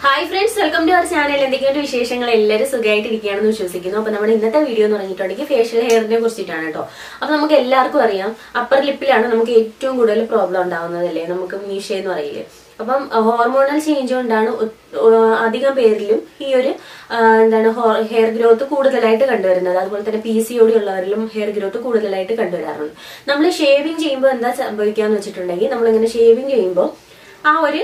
hi friends welcome to our channel എന്തൊക്കെയാണ് വിശേഷങ്ങൾ എല്ലാവരും സുഖമായിട്ടിരിക്കുകയാണെന്ന് വിശ്വസിക്കുന്നു അപ്പൊ നമ്മുടെ ഇന്നത്തെ വീഡിയോ എന്ന് പറഞ്ഞിട്ടുണ്ടെങ്കിൽ ഫേഷ്യൽ ഹെയറിനെ കുറിച്ചിട്ടാണ് കേട്ടോ അപ്പൊ നമുക്ക് എല്ലാവർക്കും അറിയാം അപ്പർ ലിപ്പിലാണ് നമുക്ക് ഏറ്റവും കൂടുതൽ പ്രോബ്ലം ഉണ്ടാവുന്നത് അല്ലേ നമുക്ക് മീശ എന്ന് പറയില്ലേ അപ്പം ഹോർമോണൽ ചേഞ്ച് കൊണ്ടാണ് ഒ- ഒ- അധികം പേരിലും ഈ ഒരു ആ, എന്താണ് ഹെയർ ഗ്രോത്ത് കൂടുതലായിട്ട് കണ്ടുവരുന്നത് അതുപോലെ തന്നെ പി സി ഒടി ഉള്ളവരിലും ഹെയർ ഗ്രോത്ത് കൂടുതലായിട്ട് കണ്ടുവരാറുണ്ട് നമ്മൾ ഷേവിങ് ചെയ്യുമ്പോൾ എന്താ സംഭവിക്കാന്ന് വെച്ചിട്ടുണ്ടെങ്കിൽ നമ്മളിങ്ങനെ ഷേവിങ് ചെയ്യുമ്പോൾ ആ ഒരു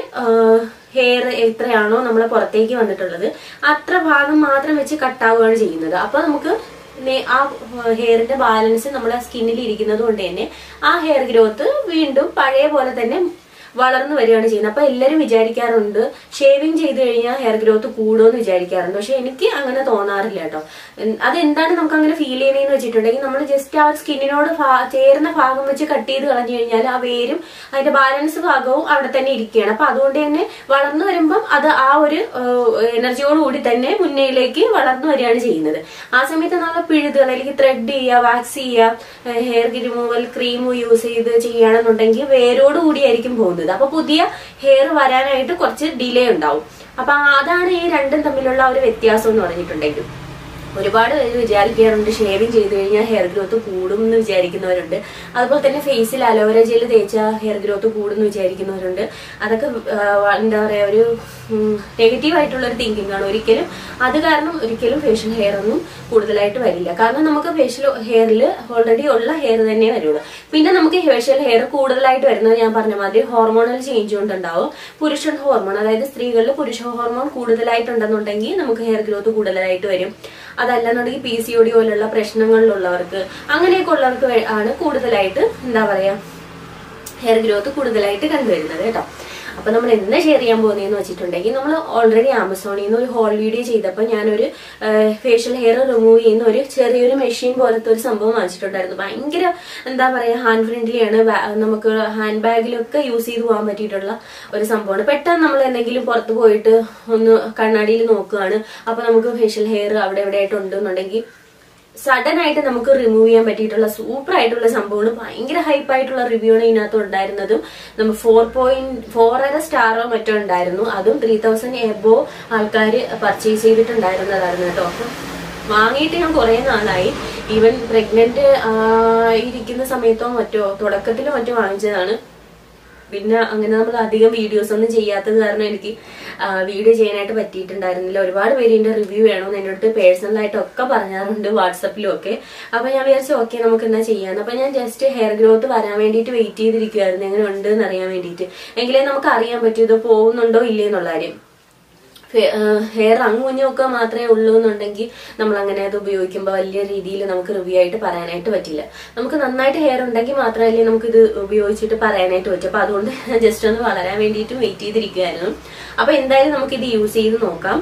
ഹെയർ എത്രയാണോ നമ്മളെ പുറത്തേക്ക് വന്നിട്ടുള്ളത് അത്ര ഭാഗം മാത്രം വെച്ച് കട്ടാവുകയാണ് ചെയ്യുന്നത് അപ്പൊ നമുക്ക് നേ- ആ ഹെയറിന്റെ ബാലൻസ് നമ്മുടെ സ്കിന്നിൽ ഇരിക്കുന്നത് കൊണ്ട് തന്നെ ആ ഹെയർ ഗ്രോത്ത് വീണ്ടും പഴയ പോലെ തന്നെ വളർന്നു വരികയാണ് ചെയ്യുന്നത് അപ്പൊ എല്ലാവരും വിചാരിക്കാറുണ്ട് ഷേവിങ് ചെയ്ത് കഴിഞ്ഞാൽ ഹെയർ ഗ്രോത്ത് കൂടുമെന്ന് വിചാരിക്കാറുണ്ട് പക്ഷെ എനിക്ക് അങ്ങനെ തോന്നാറില്ല കേട്ടോ ഉം, അതെന്താണ് നമുക്ക് അങ്ങനെ ഫീൽ ചെയ്യണേന്ന് വെച്ചിട്ടുണ്ടെങ്കിൽ നമ്മൾ ജസ്റ്റ് ആ സ്കിന്നിനോട് ചേർന്ന ഭാഗം വെച്ച് കട്ട് ചെയ്ത് കളഞ്ഞു കഴിഞ്ഞാൽ ആ വേരും അതിന്റെ ബാലൻസ് ഭാഗവും അവിടെ തന്നെ ഇരിക്കുകയാണ് അപ്പൊ അതുകൊണ്ട് തന്നെ വളർന്നു വരുമ്പം അത് ആ ഒരു എനർജിയോട് കൂടി തന്നെ മുന്നേലേക്ക് വളർന്നു വരികയാണ് ചെയ്യുന്നത് ആ സമയത്ത് നമ്മൾ പിഴുതുകൾ അല്ലെങ്കിൽ ത്രെഡ് ചെയ്യുക വാക്സ് ചെയ്യുക ഹെയർ റിമൂവൽ ക്രീം യൂസ് ചെയ്ത് ചെയ്യുകയാണെന്നുണ്ടെങ്കിൽ വേരോട് കൂടിയായിരിക്കും പോകുന്നത് അപ്പൊ പുതിയ ഹെയർ വരാനായിട്ട് കുറച്ച് ഡിലേ ഉണ്ടാവും അപ്പൊ അതാണ് ഈ രണ്ടും തമ്മിലുള്ള ആ ഒരു വ്യത്യാസം എന്ന് പറഞ്ഞിട്ടുണ്ടെങ്കിൽ ഒരുപാട് പേര് വിചാരിക്കാറുണ്ട് ഷേവിങ് ചെയ്ത് കഴിഞ്ഞാൽ ഹെയർ ഗ്രോത്ത് കൂടും എന്ന് വിചാരിക്കുന്നവരുണ്ട് അതുപോലെ തന്നെ ഫേസിൽ അലോവേര ജെൽ തേച്ചാൽ ഹെയർ ഗ്രോത്ത് കൂടും എന്ന് വിചാരിക്കുന്നവരുണ്ട് അതൊക്കെ ആ, എന്താ പറയാ ഒരു നെഗറ്റീവ് ആയിട്ടുള്ള ഒരു തിങ്കിങ് ആണ് ഒരിക്കലും അത് കാരണം ഒരിക്കലും ഫേഷ്യൽ ഹെയർ ഒന്നും കൂടുതലായിട്ട് വരില്ല കാരണം നമുക്ക് ഫേഷ്യൽ ഹെയറിൽ ഓൾറെഡി ഉള്ള ഹെയർ തന്നെ വരുള്ളൂ പിന്നെ നമുക്ക് ഫേഷ്യൽ ഹെയർ കൂടുതലായിട്ട് വരുന്നത് ഞാൻ പറഞ്ഞ മാതിരി ഹോർമോണൽ ചേഞ്ച് കൊണ്ടുണ്ടാവും പുരുഷൻ ഹോർമോൺ അതായത് സ്ത്രീകളിൽ പുരുഷ ഹോർമോൺ കൂടുതലായിട്ടുണ്ടെന്നുണ്ടെങ്കിൽ നമുക്ക് ഹെയർ ഗ്രോത്ത് കൂടുതലായിട്ട് വരും അതല്ലെന്നുണ്ടെങ്കിൽ പി സി ഒ ഡി പോലുള്ള പ്രശ്നങ്ങളിലുള്ളവർക്ക് അങ്ങനെയൊക്കെ ഉള്ളവർക്ക് വേ- ആണ് കൂടുതലായിട്ട് എന്താ പറയാ ഹെയർ ഗ്രോത്ത് കൂടുതലായിട്ട് കണ്ടുവരുന്നത് കേട്ടോ അപ്പൊ നമ്മൾ എന്താ ഷെയർ ചെയ്യാൻ പോകുന്നതെന്ന് വെച്ചിട്ടുണ്ടെങ്കിൽ നമ്മൾ ഓൾറെഡി ആമസോണിൽ നിന്ന് ഒരു ഹോൾ വീഡിയോ ചെയ്തപ്പോൾ ഞാനൊരു ഫേഷ്യൽ ഹെയർ റിമൂവ് ചെയ്യുന്ന ഒരു ചെറിയൊരു മെഷീൻ പോലത്തെ ഒരു സംഭവം വാങ്ങിച്ചിട്ടുണ്ടായിരുന്നു ഭയങ്കര എന്താ പറയാ ഹാൻഡ് ഫ്രണ്ട്ലി ആണ് ബാ- നമുക്ക് ഹാൻഡ് ബാഗിലൊക്കെ യൂസ് ചെയ്ത് പോകാൻ പറ്റിയിട്ടുള്ള ഒരു സംഭവമാണ് പെട്ടെന്ന് നമ്മൾ എന്തെങ്കിലും പുറത്ത് പോയിട്ട് ഒന്ന് കണ്ണാടിയിൽ നോക്കുകയാണ് അപ്പൊ നമുക്ക് ഫേഷ്യൽ ഹെയർ അവിടെ എവിടെ ആയിട്ട് ഉണ്ടെന്നുണ്ടെങ്കിൽ സഡൻ ആയിട്ട് നമുക്ക് റിമൂവ് ചെയ്യാൻ പറ്റിയിട്ടുള്ള സൂപ്പർ ആയിട്ടുള്ള സംഭവമാണ് ഭയങ്കര ഹൈപ്പ് ആയിട്ടുള്ള റിവ്യൂ ആണ് ഇതിനകത്ത് ഉണ്ടായിരുന്നതും നമ്മൾ ഫോർ പോയിന്റ് ഫോറര സ്റ്റാറോ മറ്റോ ഉണ്ടായിരുന്നു അതും ത്രീ തൗസൻഡ് എബോ ആൾക്കാർ പർച്ചേസ് ചെയ്തിട്ടുണ്ടായിരുന്നതായിരുന്നു കേട്ടോ അപ്പം വാങ്ങിയിട്ട് ഞാൻ കുറെ നാളായി ഈവൻ പ്രഗ്നന്റ് ഇരിക്കുന്ന സമയത്തോ മറ്റോ തുടക്കത്തിലോ മറ്റോ വാങ്ങിച്ചതാണ് പിന്നെ അങ്ങനെ നമ്മൾ അധികം വീഡിയോസ് ഒന്നും ചെയ്യാത്തത് കാരണം എനിക്ക് വീഡിയോ ചെയ്യാനായിട്ട് പറ്റിയിട്ടുണ്ടായിരുന്നില്ല ഒരുപാട് പേര് ഇതിന്റെ റിവ്യൂ വേണമെന്ന് എൻ്റെ അടുത്ത് പേഴ്സണൽ ആയിട്ടൊക്കെ പറഞ്ഞാറുണ്ട് വാട്സപ്പിലും ഒക്കെ അപ്പൊ ഞാൻ വിചാരിച്ചു ഓക്കെ നമുക്ക് എന്താ ചെയ്യാന്ന് അപ്പൊ ഞാൻ ജസ്റ്റ് ഹെയർ ഗ്രോത്ത് വരാൻ വേണ്ടിയിട്ട് വെയിറ്റ് ചെയ്തിരിക്കുവായിരുന്നു എങ്ങനെ ഉണ്ട് എന്ന് അറിയാൻ വേണ്ടിയിട്ട് എങ്കിലേ നമുക്ക് അറിയാൻ പറ്റൂ ഇത് പോകുന്നുണ്ടോ ഇല്ലേ എന്നുള്ള കാര്യം ഹെയർ അങ്ങുഞ്ഞൊക്കെ മാത്രമേ ഉള്ളൂ എന്നുണ്ടെങ്കിൽ നമ്മൾ അങ്ങനെ അത് ഉപയോഗിക്കുമ്പോൾ വലിയ രീതിയിൽ നമുക്ക് റിവ്യൂ ആയിട്ട് പറയാനായിട്ട് പറ്റില്ല നമുക്ക് നന്നായിട്ട് ഹെയർ ഉണ്ടെങ്കിൽ മാത്രമല്ലേ നമുക്ക് ഇത് ഉപയോഗിച്ചിട്ട് പറയാനായിട്ട് പറ്റും അപ്പൊ അതുകൊണ്ട് ജസ്റ്റ് ഒന്ന് വളരാൻ വേണ്ടിയിട്ട് വെയിറ്റ് ചെയ്തിരിക്കുകയായിരുന്നു അപ്പൊ എന്തായാലും നമുക്ക് ഇത് യൂസ് ചെയ്ത് നോക്കാം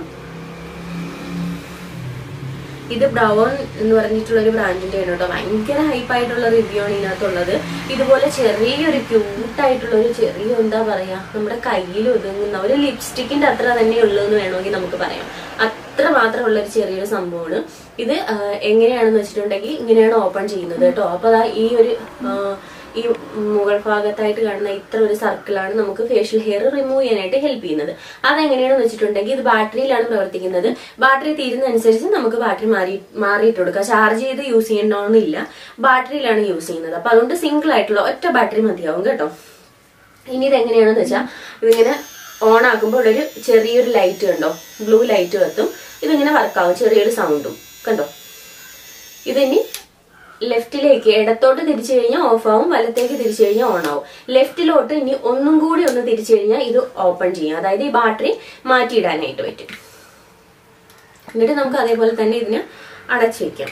ഇത് ബ്രൗൺ എന്ന് പറഞ്ഞിട്ടുള്ള ഒരു ബ്രാൻഡിന്റെ ആണ് കേട്ടോ ഭയങ്കര ഹൈപ്പ് ആയിട്ടുള്ള റിവ്യൂ ആണ് ഇതിനകത്തുള്ളത് ഇതുപോലെ ചെറിയൊരു ക്യൂട്ട് ആയിട്ടുള്ള ഒരു ചെറിയ എന്താ പറയാ നമ്മുടെ കയ്യിൽ ഒതുങ്ങുന്ന ഒരു ലിപ്സ്റ്റിക്കിന്റെ അത്ര തന്നെ ഉള്ളൂ എന്ന് വേണമെങ്കിൽ നമുക്ക് പറയാം അത്ര മാത്രമുള്ള ഒരു ചെറിയൊരു സംഭവമാണ് ഇത് ആ, എങ്ങനെയാണെന്ന് വെച്ചിട്ടുണ്ടെങ്കിൽ ഇങ്ങനെയാണ് ഓപ്പൺ ചെയ്യുന്നത് കേട്ടോ അപ്പൊ ദാ ഈ ഒരു ആ, ഈ മുകൾ ഭാഗത്തായിട്ട് കാണുന്ന ഇത്ര ഒരു സർക്കിളാണ് നമുക്ക് ഫേഷ്യൽ ഹെയർ റിമൂവ് ചെയ്യാനായിട്ട് ഹെൽപ്പ് ചെയ്യുന്നത് അതെങ്ങനെയാണെന്ന് വെച്ചിട്ടുണ്ടെങ്കിൽ ഇത് ബാറ്ററിയിലാണ് പ്രവർത്തിക്കുന്നത് ബാറ്ററി തീരുന്നതനുസരിച്ച് നമുക്ക് ബാറ്ററി മാറി മാറിയിട്ട് കൊടുക്കുക ചാർജ് ചെയ്ത് യൂസ് ചെയ്യണമെന്നില്ല ബാറ്ററിയിലാണ് യൂസ് ചെയ്യുന്നത് അപ്പൊ അതുകൊണ്ട് സിംഗിൾ ആയിട്ടുള്ള ഒറ്റ ബാറ്ററി മതിയാവും കേട്ടോ ഇനി ഇത് എങ്ങനെയാണെന്ന് വെച്ചാൽ ഇതിങ്ങനെ ഓൺ ആക്കുമ്പോൾ ഇവിടെ ഒരു ചെറിയൊരു ലൈറ്റ് കണ്ടോ ബ്ലൂ ലൈറ്റ് കത്തും ഇതിങ്ങനെ വർക്കാവും ചെറിയൊരു സൗണ്ടും കണ്ടോ ഇതിനി ലെഫ്റ്റിലേക്ക് ഇടത്തോട്ട് തിരിച്ചു കഴിഞ്ഞാൽ ഓഫ് ആവും വലത്തേക്ക് തിരിച്ചു കഴിഞ്ഞാൽ ഓൺ ആവും ലെഫ്റ്റിലോട്ട് ഇനി ഒന്നും കൂടി ഒന്ന് തിരിച്ചു കഴിഞ്ഞാൽ ഇത് ഓപ്പൺ ചെയ്യും അതായത് ഈ ബാറ്ററി മാറ്റിയിടാനായിട്ട് പറ്റും എന്നിട്ട് നമുക്ക് അതേപോലെ തന്നെ ഇതിനെ അടച്ചു വെക്കാം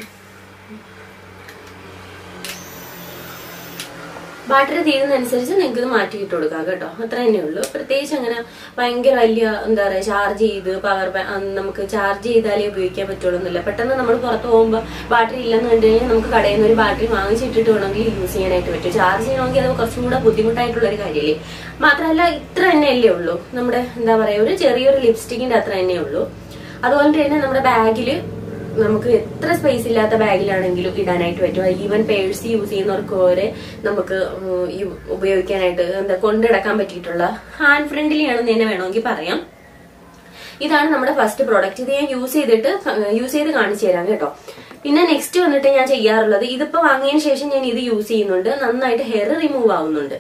ബാറ്ററി തീരുന്നതനുസരിച്ച് നിങ്ങൾക്ക് ഇത് മാറ്റിയിട്ട് കൊടുക്കാം കേട്ടോ അത്ര തന്നെ ഉള്ളൂ പ്രത്യേകിച്ച് അങ്ങനെ ഭയങ്കര വലിയ എന്താ പറയാ ചാർജ് ചെയ്ത് പവർ നമുക്ക് ചാർജ് ചെയ്താലേ ഉപയോഗിക്കാൻ പറ്റുള്ളൂ എന്നില്ല പെട്ടെന്ന് നമ്മൾ പുറത്ത് പോകുമ്പോൾ ബാറ്ററി ഇല്ലെന്ന് കണ്ടു കഴിഞ്ഞാൽ നമുക്ക് കടയിൽ നിന്ന് ഒരു ബാറ്ററി വാങ്ങിച്ചിട്ടിട്ട് വേണമെങ്കിൽ യൂസ് ചെയ്യാനായിട്ട് പറ്റും ചാർജ് ചെയ്യണമെങ്കിൽ അത് കുറച്ചും കൂടെ ബുദ്ധിമുട്ടായിട്ടുള്ള ഒരു കാര്യമല്ലേ മാത്രമല്ല ഇത്ര തന്നെയല്ലേ ഉള്ളൂ നമ്മുടെ എന്താ പറയാ ഒരു ചെറിയൊരു ലിപ്സ്റ്റിക്കിന്റെ അത്ര തന്നെ ഉള്ളൂ അതുപോലെ തന്നെ നമ്മുടെ ബാഗിൽ നമുക്ക് എത്ര സ്പേസ് ഇല്ലാത്ത ബാഗിലാണെങ്കിലും ഇടാനായിട്ട് പറ്റും ഈവൻ പേഴ്സ് യൂസ് ചെയ്യുന്നവർക്ക് വരെ നമുക്ക് ഉം, ഈ ഉപയോഗിക്കാനായിട്ട് എന്താ കൊണ്ടിടക്കാൻ പറ്റിയിട്ടുള്ള ഹാൻഡ് ഫ്രണ്ട്ലി ആണെന്ന് തന്നെ വേണമെങ്കിൽ പറയാം ഇതാണ് നമ്മുടെ ഫസ്റ്റ് പ്രോഡക്റ്റ് ഇത് ഞാൻ യൂസ് ചെയ്തിട്ട് യൂസ് ചെയ്ത് കാണിച്ചു തരാം കേട്ടോ പിന്നെ നെക്സ്റ്റ് വന്നിട്ട് ഞാൻ ചെയ്യാറുള്ളത് ഇതിപ്പോ വാങ്ങിയതിന് ശേഷം ഞാൻ ഇത് യൂസ് ചെയ്യുന്നുണ്ട് നന്നായിട്ട് ഹെയർ റിമൂവ് ആവുന്നുണ്ട്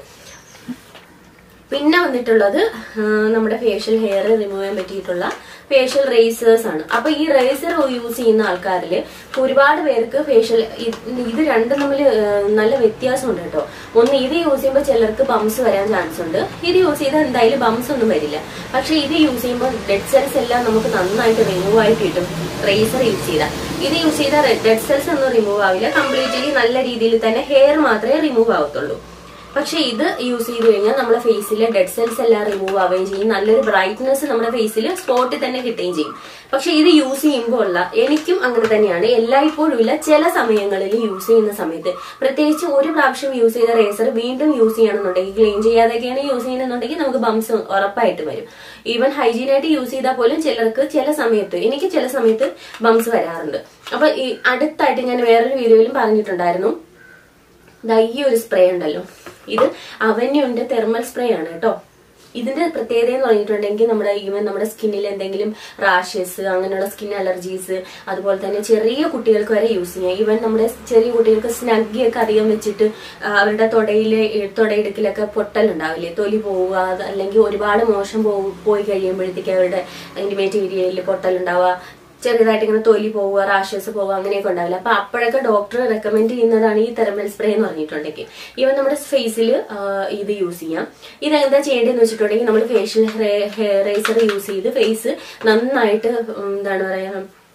പിന്നെ വന്നിട്ടുള്ളത് ആ, നമ്മുടെ ഫേഷ്യൽ ഹെയർ റിമൂവ് ചെയ്യാൻ പറ്റിയിട്ടുള്ള ഫേഷ്യൽ റേസേഴ്സ് ആണ് അപ്പൊ ഈ റേസർ യൂസ് ചെയ്യുന്ന ആൾക്കാരിൽ ഒരുപാട് പേർക്ക് ഫേഷ്യൽ ഇത് രണ്ടും തമ്മിൽ നല്ല വ്യത്യാസമുണ്ട് കേട്ടോ ഒന്ന് ഇത് യൂസ് ചെയ്യുമ്പോൾ ചിലർക്ക് ബംസ് വരാൻ ചാൻസ് ഉണ്ട് ഇത് യൂസ് ചെയ്താൽ എന്തായാലും ബംസ് ഒന്നും വരില്ല പക്ഷെ ഇത് യൂസ് ചെയ്യുമ്പോൾ ഡെഡ് സെൽസ് എല്ലാം നമുക്ക് നന്നായിട്ട് റിമൂവ് ആയിട്ട് കിട്ടും റേസർ യൂസ് ചെയ്താൽ ഇത് യൂസ് ചെയ്താൽ ഡെഡ് സെൽസ് ഒന്നും റിമൂവ് ആവില്ല കംപ്ലീറ്റ്ലി നല്ല രീതിയിൽ തന്നെ ഹെയർ മാത്രമേ റിമൂവ് ആവത്തുള്ളൂ പക്ഷെ ഇത് യൂസ് ചെയ്ത് കഴിഞ്ഞാൽ നമ്മുടെ ഫേസിലെ ഡെഡ് സെൽസ് എല്ലാം റിമൂവ് ആവുകയും ചെയ്യും നല്ലൊരു ബ്രൈറ്റ്നെസ് നമ്മുടെ ഫേസിൽ സ്പോട്ടിൽ തന്നെ കിട്ടുകയും ചെയ്യും പക്ഷെ ഇത് യൂസ് ചെയ്യുമ്പോൾ ഉള്ള എനിക്കും അങ്ങനെ തന്നെയാണ് എല്ലായ്പ്പോഴും ഇല്ല ചില സമയങ്ങളിൽ യൂസ് ചെയ്യുന്ന സമയത്ത് പ്രത്യേകിച്ച് ഒരു പ്രാവശ്യം യൂസ് ചെയ്ത റേസർ വീണ്ടും യൂസ് ചെയ്യണമെന്നുണ്ടെങ്കിൽ ക്ലീൻ ചെയ്യാതെയൊക്കെയാണ് യൂസ് ചെയ്യുന്നുണ്ടെങ്കിൽ നമുക്ക് ബംസ് ഉറപ്പായിട്ട് വരും ഈവൻ ഹൈജീൻ ആയിട്ട് യൂസ് ചെയ്താൽ പോലും ചിലർക്ക് ചില സമയത്ത് എനിക്ക് ചില സമയത്ത് ബംസ് വരാറുണ്ട് അപ്പൊ ഈ അടുത്തായിട്ട് ഞാൻ വേറൊരു വീഡിയോയിലും പറഞ്ഞിട്ടുണ്ടായിരുന്നു ദാ ഈ ഒരു സ്പ്രേ ഉണ്ടല്ലോ ഇത് അവന്യൂന്റെ തെർമൽ സ്പ്രേ ആണ് കേട്ടോ ഇതിന്റെ പ്രത്യേകത എന്ന് പറഞ്ഞിട്ടുണ്ടെങ്കിൽ നമ്മുടെ ഈവൻ നമ്മുടെ സ്കിന്നിൽ എന്തെങ്കിലും റാഷസ് അങ്ങനെയുള്ള സ്കിൻ അലർജീസ് അതുപോലെ തന്നെ ചെറിയ കുട്ടികൾക്ക് വരെ യൂസ് ചെയ്യാം ഈവൻ നമ്മുടെ ചെറിയ കുട്ടികൾക്ക് സ്നഗ്ഗിയൊക്കെ അധികം വെച്ചിട്ട് ആ, അവരുടെ തൊടയിലെ തൊടയിടുക്കിലൊക്കെ പൊട്ടൽ ഉണ്ടാവില്ലേ തൊലി പോവുക അത് അല്ലെങ്കിൽ ഒരുപാട് മോശം പോ- പോയി കഴിയുമ്പോഴത്തേക്ക് അവരുടെ ഇന്റിമേറ്റ് ഏരിയയിൽ പൊട്ടൽ ഉണ്ടാവുക ചെറുതായിട്ട് ഇങ്ങനെ തൊലി പോവുക റാഷസ് പോവുക അങ്ങനെയൊക്കെ ഉണ്ടാവില്ല അപ്പൊ അപ്പോഴൊക്കെ ഡോക്ടർ റെക്കമെൻഡ് ചെയ്യുന്നതാണ് ഈ തെർമൽ സ്പ്രേ എന്ന് പറഞ്ഞിട്ടുണ്ടെങ്കിൽ ഇവൻ നമ്മുടെ ഫേസിൽ ഇത് യൂസ് ചെയ്യാം ഇത് എന്താ ചെയ്യേണ്ടതെന്ന് വെച്ചിട്ടുണ്ടെങ്കിൽ നമ്മൾ ഫേഷ്യൽ റേസർ യൂസ് ചെയ്ത് ഫേസ് നന്നായിട്ട് ഉം, എന്താണ് പറയാ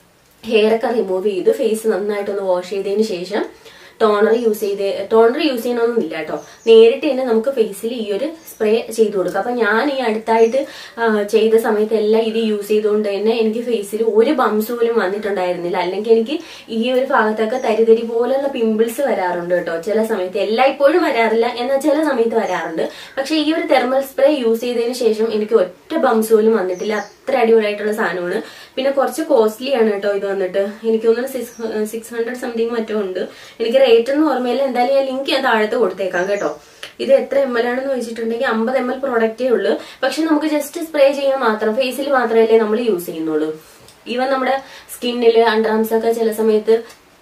ഹെയർ ഒക്കെ റിമൂവ് ചെയ്ത് ഫേസ് നന്നായിട്ടൊന്ന് വാഷ് ചെയ്തതിന് ശേഷം ടോണർ യൂസ് ചെയ്ത് ടോണർ യൂസ് ചെയ്യണമെന്നില്ല കേട്ടോ നേരിട്ട് തന്നെ നമുക്ക് ഫേസിൽ ഈ ഒരു സ്പ്രേ ചെയ്ത് കൊടുക്കാം അപ്പൊ ഞാൻ ഈ അടുത്തായിട്ട് ആ, ചെയ്ത സമയത്ത് എല്ലാം ഇത് യൂസ് ചെയ്തുകൊണ്ട് തന്നെ എനിക്ക് ഫേസിൽ ഒരു ബംസ് പോലും വന്നിട്ടുണ്ടായിരുന്നില്ല അല്ലെങ്കിൽ എനിക്ക് ഈ ഒരു ഭാഗത്തൊക്കെ തരിതരി പോലുള്ള പിമ്പിൾസ് വരാറുണ്ട് കേട്ടോ ചില സമയത്ത് എല്ലായ്പ്പോഴും വരാറില്ല എന്നാൽ ചില സമയത്ത് വരാറുണ്ട് പക്ഷെ ഈ ഒരു തെർമൽ സ്പ്രേ യൂസ് ചെയ്തതിന് ശേഷം എനിക്ക് ഒറ്റ ബംസ് പോലും വന്നിട്ടില്ല അത്ര അടിപൊളിയായിട്ടുള്ള സാധനമാണ് പിന്നെ കുറച്ച് കോസ്റ്റ്ലി ആണ് കേട്ടോ ഇത് വന്നിട്ട് എനിക്ക് തോന്നുന്നു സിക്സ് സിക്സ് ഹൺഡ്രഡ് സംതിങ് മറ്റോ ഉണ്ട് എനിക്ക് റേറ്റ് ഒന്നും ഓർമ്മയില്ല എന്തായാലും ഞാൻ ലിങ്ക് ഞാൻ താഴത്ത് കൊടുത്തേക്കാം കേട്ടോ ഇത് എത്ര എം എൽ ആണെന്ന് വെച്ചിട്ടുണ്ടെങ്കിൽ അമ്പത് എം എൽ പ്രോഡക്റ്റേ ഉള്ളൂ പക്ഷെ നമുക്ക് ജസ്റ്റ് സ്പ്രേ ചെയ്യാൻ മാത്രം ഫേസിൽ മാത്രമല്ലേ നമ്മൾ യൂസ് ചെയ്യുന്നുള്ളൂ ഈവൻ നമ്മുടെ സ്കിന്നില് അണ്ടർആംസ് ഒക്കെ ചില സമയത്ത്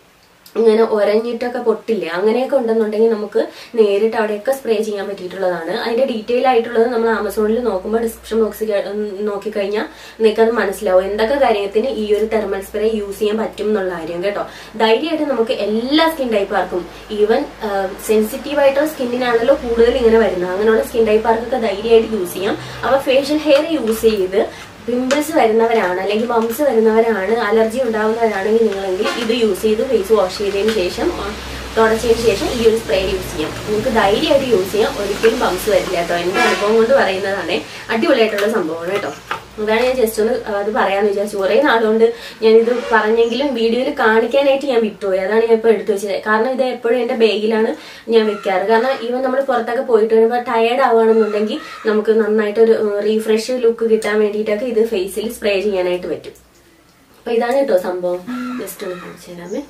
ഇങ്ങനെ ഒരഞ്ഞിട്ടൊക്കെ പൊട്ടില്ലേ അങ്ങനെയൊക്കെ ഉണ്ടെന്നുണ്ടെങ്കിൽ നമുക്ക് നേരിട്ട് അവിടെയൊക്കെ സ്പ്രേ ചെയ്യാൻ പറ്റിയിട്ടുള്ളതാണ് അതിന്റെ ഡീറ്റെയിൽ ആയിട്ടുള്ളത് നമ്മൾ ആമസോണിൽ നോക്കുമ്പോൾ ഡിസ്ക്രിപ്ഷൻ ബോക്സിൽ നോക്കിക്കഴിഞ്ഞാൽ നിങ്ങൾക്ക് അത് മനസ്സിലാവും എന്തൊക്കെ കാര്യത്തിന് ഈ ഒരു തെർമൽ സ്പ്രേ യൂസ് ചെയ്യാൻ പറ്റും എന്നുള്ള കാര്യം കേട്ടോ ധൈര്യമായിട്ട് നമുക്ക് എല്ലാ സ്കിൻ ടൈപ്പാർക്കും ഈവൻ സെൻസിറ്റീവ് ആയിട്ടുള്ള സ്കിന്നിനാണല്ലോ കൂടുതൽ ഇങ്ങനെ വരുന്നത് അങ്ങനെയുള്ള സ്കിൻ ടൈപ്പാർക്കൊക്കെ ധൈര്യമായിട്ട് യൂസ് ചെയ്യാം അപ്പൊ ഫേഷ്യൽ ഹെയർ യൂസ് ചെയ്ത് പിമ്പിൾസ് വരുന്നവരാണ് അല്ലെങ്കിൽ ബംസ് വരുന്നവരാണ് അലർജി ഉണ്ടാവുന്നവരാണെങ്കിൽ നിങ്ങളെങ്കിൽ ഇത് യൂസ് ചെയ്ത് ഫേസ് വാഷ് ചെയ്തതിന് ശേഷം ആ, തുടച്ചതിന് ശേഷം ഈ ഒരു സ്പ്രേ യൂസ് ചെയ്യാം നിങ്ങൾക്ക് ധൈര്യമായിട്ട് യൂസ് ചെയ്യാം ഒരിക്കലും ബംസ് വരില്ല കേട്ടോ എന്റെ അനുഭവം കൊണ്ട് പറയുന്നതാണ് അടിപൊളിയായിട്ടുള്ള സംഭവമാണ് കേട്ടോ അതാണ് ഞാൻ ജസ്റ്റ് ഒന്ന് അത് പറയാന്ന് വിചാരിച്ചു കുറേ നാളുകൊണ്ട് ഞാൻ ഇത് പറഞ്ഞെങ്കിലും വീഡിയോയിൽ കാണിക്കാനായിട്ട് ഞാൻ വിട്ടുപോയി അതാണ് ഞാൻ ഇപ്പോൾ എടുത്തു വെച്ചത് കാരണം ഇത് എപ്പോഴും എന്റെ ബാഗിലാണ് ഞാൻ വെക്കാറ് കാരണം ഈവൻ നമ്മൾ പുറത്തൊക്കെ പോയിട്ട് വരുമ്പോൾ ടയേർഡ് ആവുകയാണെന്നുണ്ടെങ്കിൽ നമുക്ക് നന്നായിട്ട് ഒരു റീഫ്രഷ് ലുക്ക് കിട്ടാൻ വേണ്ടിയിട്ടൊക്കെ ഇത് ഫേസിൽ സ്പ്രേ ചെയ്യാനായിട്ട് പറ്റും അപ്പൊ ഇതാണ് കേട്ടോ സംഭവം ജസ്റ്റ് ഒന്ന് കാണിച്ചു തരാമേ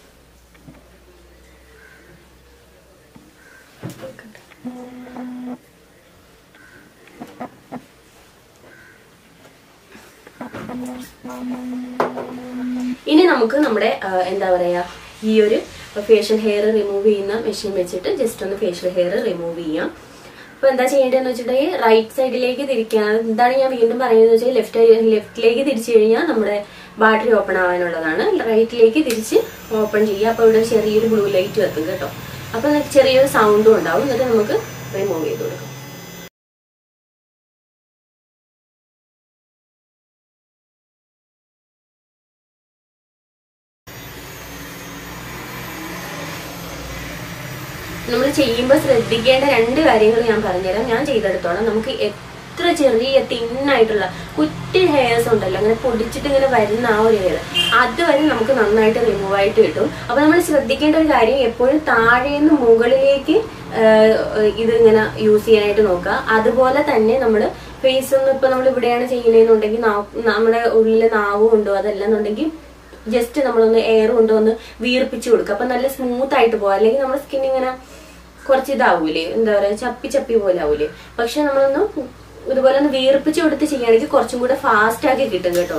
ഇനി നമുക്ക് നമ്മുടെ ആ, എന്താ പറയാ ഈ ഒരു ഫേഷ്യൽ ഹെയർ റിമൂവ് ചെയ്യുന്ന മെഷീൻ വെച്ചിട്ട് ജസ്റ്റ് ഒന്ന് ഫേഷ്യൽ ഹെയർ റിമൂവ് ചെയ്യാം അപ്പൊ എന്താ ചെയ്യേണ്ടതെന്ന് വെച്ചിട്ടുണ്ടെങ്കിൽ റൈറ്റ് സൈഡിലേക്ക് തിരിക്കുക എന്താണ് ഞാൻ വീണ്ടും പറയുന്നത് വെച്ചാൽ ലെഫ്റ്റ് ലെഫ്റ്റിലേക്ക് തിരിച്ചു കഴിഞ്ഞാൽ നമ്മുടെ ബാറ്ററി ഓപ്പൺ ആവാനുള്ളതാണ് റൈറ്റിലേക്ക് തിരിച്ച് ഓപ്പൺ ചെയ്യുക അപ്പൊ ഇവിടെ ചെറിയൊരു ബ്ലൂ ലൈറ്റ് വെക്കും കേട്ടോ അപ്പൊ നിങ്ങൾക്ക് ചെറിയൊരു സൗണ്ടും ഉണ്ടാവും എന്നിട്ട് നമുക്ക് റിമൂവ് ചെയ്ത് കൊടുക്കാം നമ്മൾ ചെയ്യുമ്പോൾ ശ്രദ്ധിക്കേണ്ട രണ്ട് കാര്യങ്ങൾ ഞാൻ പറഞ്ഞുതരാം ഞാൻ ചെയ്തെടുത്തോളാം നമുക്ക് എത്ര ചെറിയ തിന്നായിട്ടുള്ള കുറ്റി ഹെയർസ് ഉണ്ടല്ലോ അങ്ങനെ പൊടിച്ചിട്ട് ഇങ്ങനെ വരുന്ന ആ ഒരു ഹെയർ അതുവരെ നമുക്ക് നന്നായിട്ട് റിമൂവ് ആയിട്ട് കിട്ടും അപ്പൊ നമ്മൾ ശ്രദ്ധിക്കേണ്ട ഒരു കാര്യം എപ്പോഴും താഴേന്ന് മുകളിലേക്ക് ആഹ്, ഇത് ഇങ്ങനെ യൂസ് ചെയ്യാനായിട്ട് നോക്കുക അതുപോലെ തന്നെ നമ്മൾ ഫേസ് ഒന്നും ഇപ്പൊ നമ്മൾ ഇവിടെയാണ് ചെയ്യുന്നതെന്നുണ്ടെങ്കിൽ നാ- നമ്മുടെ ഉള്ളിലെ നാവും ഉണ്ടോ അതല്ലെന്നുണ്ടെങ്കിൽ ജസ്റ്റ് നമ്മളൊന്ന് എയർ കൊണ്ട് ഒന്ന് വീർപ്പിച്ചു കൊടുക്കുക അപ്പൊ നല്ല സ്മൂത്ത് ആയിട്ട് പോവാം അല്ലെങ്കിൽ നമ്മുടെ സ്കിൻ ഇങ്ങനെ കുറച്ച് ഇതാവൂലേ എന്താ പറയാ ചപ്പി ചപ്പി പോലെ ആവൂലേ പക്ഷെ നമ്മളൊന്ന് ഇതുപോലെ ഒന്ന് വീർപ്പിച്ച് കൊടുത്ത് ചെയ്യുകയാണെങ്കിൽ കുറച്ചും കൂടെ ഫാസ്റ്റ് ആക്കി കിട്ടും കേട്ടോ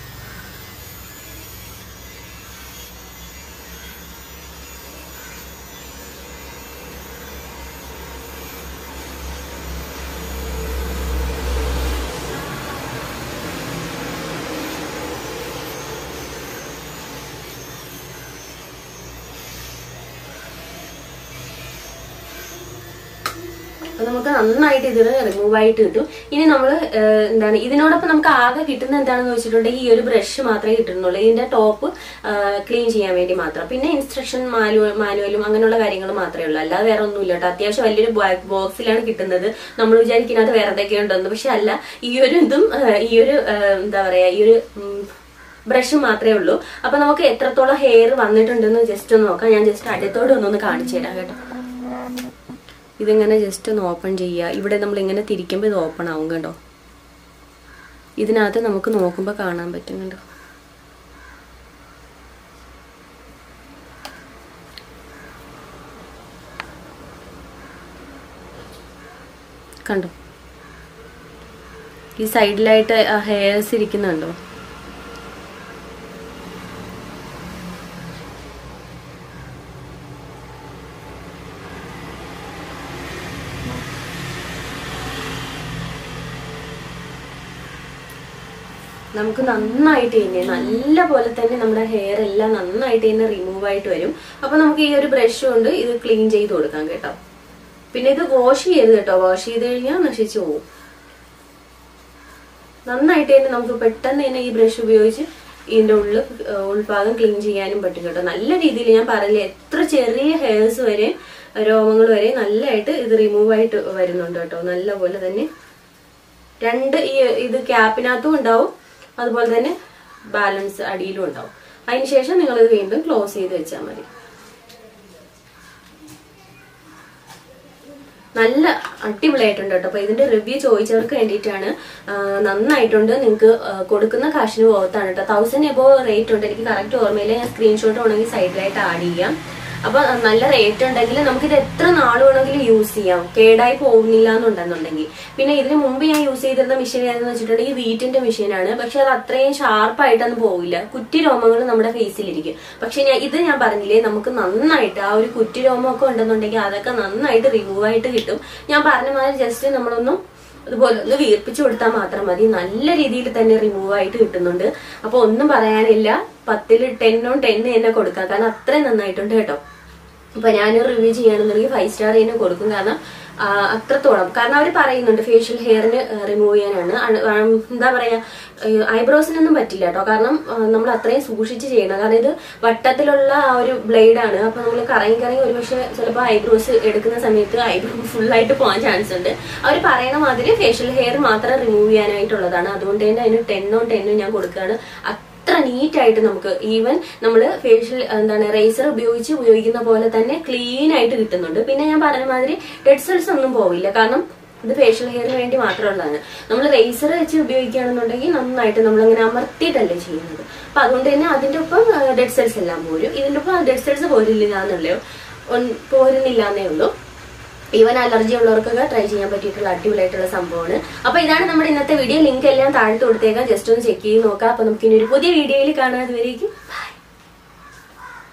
അപ്പൊ നമുക്ക് നന്നായിട്ട് ഇതിന് റിമൂവ് ആയിട്ട് കിട്ടും ഇനി നമ്മൾ എന്താണ് ഇതിനോടൊപ്പം നമുക്ക് ആകെ കിട്ടുന്ന എന്താണെന്ന് വെച്ചിട്ടുണ്ടെങ്കിൽ ഈ ഒരു ബ്രഷ് മാത്രമേ കിട്ടുന്നുള്ളൂ ഇതിന്റെ ടോപ്പ് ക്ലീൻ ചെയ്യാൻ വേണ്ടി മാത്രം പിന്നെ ഇൻസ്ട്രക്ഷൻ മാനുവൽ മാനുവലും അങ്ങനെയുള്ള കാര്യങ്ങൾ മാത്രമേ ഉള്ളൂ അല്ലാതെ വേറെ ഒന്നുമില്ല കേട്ടോ അത്യാവശ്യം വലിയൊരു ബ്ലാക്ക് ബോക്സിലാണ് കിട്ടുന്നത് നമ്മൾ വിചാരിക്കുന്നത് വേറെ എന്തൊക്കെ ഉണ്ടെന്ന് പക്ഷെ അല്ല ഈ ഒരു ഇതും ആ, ഈ ഒരു ആ, എന്താ പറയാ ഈ ഒരു ബ്രഷ് മാത്രമേ ഉള്ളൂ അപ്പൊ നമുക്ക് എത്രത്തോളം ഹെയർ വന്നിട്ടുണ്ടെന്ന് ജസ്റ്റ് ഒന്ന് നോക്കാം ഞാൻ ജസ്റ്റ് അടുത്തോടെ ഒന്നൊന്ന് കാണിച്ചു തരാം കേട്ടോ ഇതിങ്ങനെ ജസ്റ്റ് ഒന്ന് ഓപ്പൺ ചെയ്യുക ഇവിടെ നമ്മൾ ഇങ്ങനെ തിരിക്കുമ്പോൾ ഇത് ഓപ്പൺ ആവും കേട്ടോ ഇതിനകത്ത് നമുക്ക് നോക്കുമ്പോൾ കാണാൻ പറ്റും കേട്ടോ കണ്ടോ ഈ സൈഡിലായിട്ട് ഹെയർസ് ഇരിക്കുന്നുണ്ടോ നമുക്ക് നന്നായിട്ട് തന്നെ നല്ല പോലെ തന്നെ നമ്മുടെ ഹെയർ എല്ലാം നന്നായിട്ട് തന്നെ റിമൂവ് ആയിട്ട് വരും അപ്പൊ നമുക്ക് ഈ ഒരു ബ്രഷ് കൊണ്ട് ഇത് ക്ലീൻ ചെയ്ത് കൊടുക്കാം കേട്ടോ പിന്നെ ഇത് വാഷ് ചെയ്യരുത് കേട്ടോ വാഷ് ചെയ്ത് കഴിഞ്ഞാൽ നശിച്ചു പോകും നന്നായിട്ട് തന്നെ നമുക്ക് പെട്ടെന്ന് തന്നെ ഈ ബ്രഷ് ഉപയോഗിച്ച് ഇതിന്റെ ഉള്ളിൽ ഏഹ്, ഉൾഭാഗം ക്ലീൻ ചെയ്യാനും പറ്റും കേട്ടോ നല്ല രീതിയിൽ ഞാൻ പറയില്ലേ എത്ര ചെറിയ ഹെയർസ് വരെ രോമങ്ങൾ വരെ നല്ലതായിട്ട് ഇത് റിമൂവ് ആയിട്ട് വരുന്നുണ്ട് കേട്ടോ നല്ല പോലെ തന്നെ രണ്ട് ഈ ഇത് ക്യാപ്പിനകത്തും ഉണ്ടാവും അതുപോലെ തന്നെ ബാലൻസ് അടിയിലും ഉണ്ടാവും അതിനുശേഷം നിങ്ങൾ ഇത് വീണ്ടും ക്ലോസ് ചെയ്ത് വെച്ചാൽ മതി നല്ല അടിപൊളിയായിട്ടുണ്ട് കേട്ടോ അപ്പൊ ഇതിന്റെ റിവ്യൂ ചോദിച്ചവർക്ക് വേണ്ടിയിട്ടാണ് ആ, നന്നായിട്ടുണ്ട് നിങ്ങൾക്ക് കൊടുക്കുന്ന കാശിന് പോകത്താണ് കേട്ടോ തൗസൻഡ് എബോ റേറ്റ് ഉണ്ട് എനിക്ക് കറക്റ്റ് ഓർമ്മയില്ല ഞാൻ സ്ക്രീൻഷോട്ട് വേണമെങ്കിൽ സൈഡിലായിട്ട് ആഡ് ചെയ്യാം അപ്പൊ നല്ല റേറ്റ് ഉണ്ടെങ്കിൽ നമുക്ക് ഇത് എത്ര നാൾ വേണമെങ്കിലും യൂസ് ചെയ്യാം കേടായി പോകുന്നില്ല എന്നുണ്ടെന്നുണ്ടെങ്കിൽ പിന്നെ ഇതിന് മുമ്പ് ഞാൻ യൂസ് ചെയ്തിരുന്ന മെഷീൻ ഏതെന്ന് വെച്ചിട്ടുണ്ടെങ്കിൽ വീറ്റിന്റെ മെഷീനാണ് പക്ഷെ അത് അത്രയും ഷാർപ്പായിട്ടൊന്നും പോവില്ല കുറ്റി രോമങ്ങൾ നമ്മുടെ ഫേസിലിരിക്കും പക്ഷെ ഞാൻ ഇത് ഞാൻ പറഞ്ഞില്ലേ നമുക്ക് നന്നായിട്ട് ആ ഒരു കുറ്റി രോമമൊക്കെ ഉണ്ടെന്നുണ്ടെങ്കിൽ അതൊക്കെ നന്നായിട്ട് റിമൂവ് ആയിട്ട് കിട്ടും ഞാൻ പറഞ്ഞ മാതിരി ജസ്റ്റ് നമ്മളൊന്നും അതുപോലെ ഒന്ന് വീർപ്പിച്ചു കൊടുത്താൽ മാത്രം മതി നല്ല രീതിയിൽ തന്നെ റിമൂവ് ആയിട്ട് കിട്ടുന്നുണ്ട് അപ്പൊ ഒന്നും പറയാനില്ല പത്തിൽ ടെന്നോ ടെന്ന് തന്നെ കൊടുക്കാം കാരണം അത്രയും നന്നായിട്ടുണ്ട് കേട്ടോ അപ്പൊ ഞാനൊരു റിവ്യൂ ചെയ്യുകയാണെന്നുണ്ടെങ്കിൽ ഫൈവ് സ്റ്റാർ തന്നെ കൊടുക്കും കാരണം ആ, അത്രത്തോളം കാരണം അവർ പറയുന്നുണ്ട് ഫേഷ്യൽ ഹെയറിന് റിമൂവ് ചെയ്യാനാണ് അണ്- ആ, എന്താ പറയാ ഐബ്രോസിനൊന്നും പറ്റില്ല കേട്ടോ കാരണം ആ, നമ്മൾ അത്രയും സൂക്ഷിച്ച് ചെയ്യണം കാരണം ഇത് വട്ടത്തിലുള്ള ആ ഒരു ബ്ലേഡാണ് അപ്പൊ നമ്മൾ കറങ്ങി കറങ്ങി ഒരുപക്ഷെ ചിലപ്പോൾ ഐബ്രോസ് എടുക്കുന്ന സമയത്ത് ഐബ്രോ ഫുള്ളായിട്ട് പോകാൻ ചാൻസ് ഉണ്ട് അവർ പറയണ മാതിരി ഫേഷ്യൽ ഹെയർ മാത്രം റിമൂവ് ചെയ്യാനായിട്ടുള്ളതാണ് അതുകൊണ്ട് തന്നെ അതിന് ടെന്നോ ടെന്നോ ഞാൻ കൊടുക്കുകയാണ് അത്ര നീറ്റ് ആയിട്ട് നമുക്ക് ഈവൻ നമ്മൾ ഫേഷ്യൽ എന്താണ് റേസർ ഉപയോഗിച്ച് ഉപയോഗിക്കുന്ന പോലെ തന്നെ ക്ലീൻ ആയിട്ട് കിട്ടുന്നുണ്ട് പിന്നെ ഞാൻ പറഞ്ഞ മാതിരി ഡെഡ് സെൽസ് ഒന്നും പോവില്ല കാരണം ഇത് ഫേഷ്യൽ ഹെയറിന് വേണ്ടി മാത്രമുള്ളതാണ് നമ്മൾ റേസർ വെച്ച് ഉപയോഗിക്കുകയാണെന്നുണ്ടെങ്കിൽ നന്നായിട്ട് നമ്മളിങ്ങനെ അമർത്തിയിട്ടല്ലേ ചെയ്യുന്നത് അപ്പൊ അതുകൊണ്ട് തന്നെ അതിന്റെ ഒപ്പം ഡെഡ് സെൽസ് എല്ലാം പോരും ഇതിന്റെ ഒപ്പം ഡെഡ് സെൽസ് പോരില്ല എന്നുള്ളൂ പോരുന്നില്ല എന്നേ ഉള്ളൂ ഈവൻ അലർജി ഉള്ളവർക്കൊക്കെ ട്രൈ ചെയ്യാൻ പറ്റിയിട്ടുള്ള അടിപൊളിയായിട്ടുള്ള സംഭവമാണ് അപ്പൊ ഇതാണ് നമ്മുടെ ഇന്നത്തെ വീഡിയോ ലിങ്ക് എല്ലാം താഴത്ത് കൊടുത്തേക്കാം ജസ്റ്റ് ഒന്ന് ചെക്ക് ചെയ്ത് നോക്കാം അപ്പൊ നമുക്ക് ഇനി ഒരു പുതിയ വീഡിയോയിൽ കാണാതെ വരേക്കും ബൈ